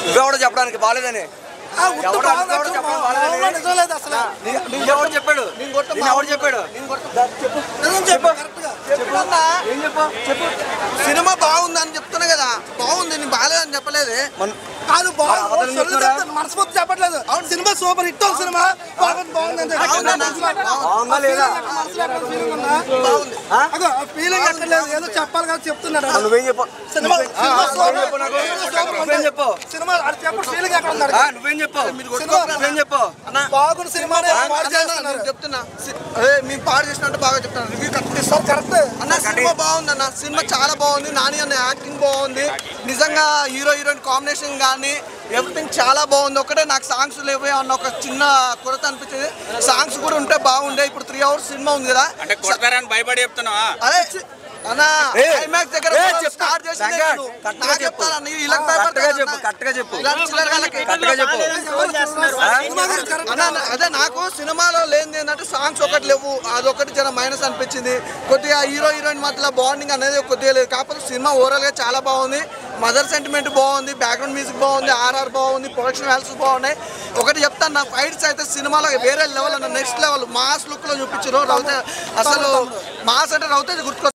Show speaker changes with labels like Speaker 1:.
Speaker 1: నువ్వెవడో చెప్పడానికి బాగాలేదని
Speaker 2: ఆ, ఉత్త
Speaker 1: ఎవడు
Speaker 2: బాగుంది,
Speaker 1: ఎవడు
Speaker 2: అసలు
Speaker 1: చెప్పడం
Speaker 2: మా-
Speaker 1: బాగాలేదని?
Speaker 2: మామూలుగా నిజం లేదు అసలు
Speaker 1: నీ- నీకెవడు చెప్పాడు ఎవడు చెప్పాడు
Speaker 2: నిజం చెప్పు కరెక్ట్గా
Speaker 3: చెప్పుకున్నా
Speaker 1: ఏం చెప్పు చెప్పు
Speaker 3: సినిమా బాగుందని చెప్తున్నా కదా బాగుంది నేను బాగాలేదని చెప్పలేదు
Speaker 1: మన-
Speaker 2: కాదు
Speaker 1: మరి అబద్ధాలు
Speaker 2: బాగుంది
Speaker 1: చెప్తున్నారా?
Speaker 2: మనస్ఫూర్తి చెప్పట్లేదు అవును సినిమా సూపర్ హిట్ అవుతుంది సినిమా బాగుంది బాగుంది అంతే.
Speaker 3: అవునన్నా.
Speaker 1: బాగుందా లేదా
Speaker 2: మనసులో ఎక్కడ feeling ఉందా?
Speaker 3: బాగుంది
Speaker 1: ఆ?
Speaker 2: అగో, ఆ ఫీలింగ్ ఎక్కర్లేదు ఏదో చెప్పాలి కదా చెప్తున్నాడు
Speaker 1: ఆ, నువ్వేం చెప్పు
Speaker 2: సినిమా
Speaker 1: ఆ,
Speaker 2: సినిమా
Speaker 1: నువ్వేం
Speaker 2: సూపర్
Speaker 1: చెప్పు నాకు
Speaker 2: సినిమా సూపర్
Speaker 1: నువ్వేం
Speaker 2: ఉంది.
Speaker 1: చెప్పు
Speaker 2: సినిమా అది చెప్పు ఫీలింగ్ ఎక్కడ ఉన్నాడు
Speaker 1: ఆ, నువ్వేం చెప్పు
Speaker 2: సినిమా
Speaker 1: నువ్వేం చెప్పు
Speaker 3: అన్నా
Speaker 2: బాగుంది సినిమా
Speaker 3: అన్నా, నేను చెప్తున్నా సి- అదే మేము పాడు చేసినట్టు బాగా చెప్తాను రివ్యూ కరెక్ట్ ఇస్తాం
Speaker 2: కరెక్ట్
Speaker 3: అన్న సినిమా బాగుంది అన్న సినిమా చాలా బాగుంది నాని అన్న యాక్టింగ్ బాగుంది నిజంగా హీరో హీరోయిన్ కాంబినేషన్ కానీ ఎవ్రీథింగ్ చాలా బాగుంది ఒకటే నాకు సాంగ్స్ లేవే అన్న ఒక చిన్న కొరత అనిపించింది సాంగ్స్ కూడా ఉంటే బాగుండే ఇప్పుడు త్రీ అవర్స్ సినిమా ఉంది కదా
Speaker 4: అంటే కొడతారని భయపడి చెప్తున్నావా
Speaker 3: అదే చి- అన్న
Speaker 1: ఏ,
Speaker 3: క్లైమాక్స్ దగ్గర
Speaker 1: ఏ,
Speaker 3: మనం
Speaker 1: చెప్తా.
Speaker 3: స్టార్ట్ చేసిందే
Speaker 1: సంగత్,
Speaker 3: నేను.
Speaker 1: కరెక్ట్గా
Speaker 3: నాకు
Speaker 1: చెప్పు.
Speaker 3: చెప్తాను అన్న, వీళ్ళకి
Speaker 1: కరెక్ట్గా
Speaker 3: భయపడతాను
Speaker 1: చెప్పు
Speaker 3: అన్న.
Speaker 1: కరెక్ట్గా చెప్పు
Speaker 3: ఇలాంటి చిల్లర వాళ్ళకి
Speaker 1: కరెక్ట్గా చెప్పు
Speaker 2: సినిమా గురించి కరెక్ట్
Speaker 3: అన్న, అన్న, అదే నాకు సినిమాలో లేనిది ఏంటంటే సాంగ్స్ ఒకటి లేవు అదొకటి జర మైనస్ అనిపించింది కొద్దిగా హీరో హీరోయిన్ మధ్యలో బాండింగ్ అనేది కొద్దిగా లేదు కాకపోతే సినిమా ఓవరాల్ గా చాలా బాగుంది మదర్ సెంటిమెంట్ బాగుంది బ్యాక్గ్రౌండ్ మ్యూజిక్ బాగుంది ఆర్ఆర్ బాగుంది ప్రొడక్షన్ వాల్యూస్ బాగున్నాయి ఒకటి చెప్తాను నా ఫైట్స్ అయితే సినిమాలో వేరే లెవెల్ అన్న నెక్స్ట్ లెవెల్ మాస్ లుక్ లో చూపించారు రవితే అసలు మాస్ అంటే రవితే గుర్తుకొస్తుంది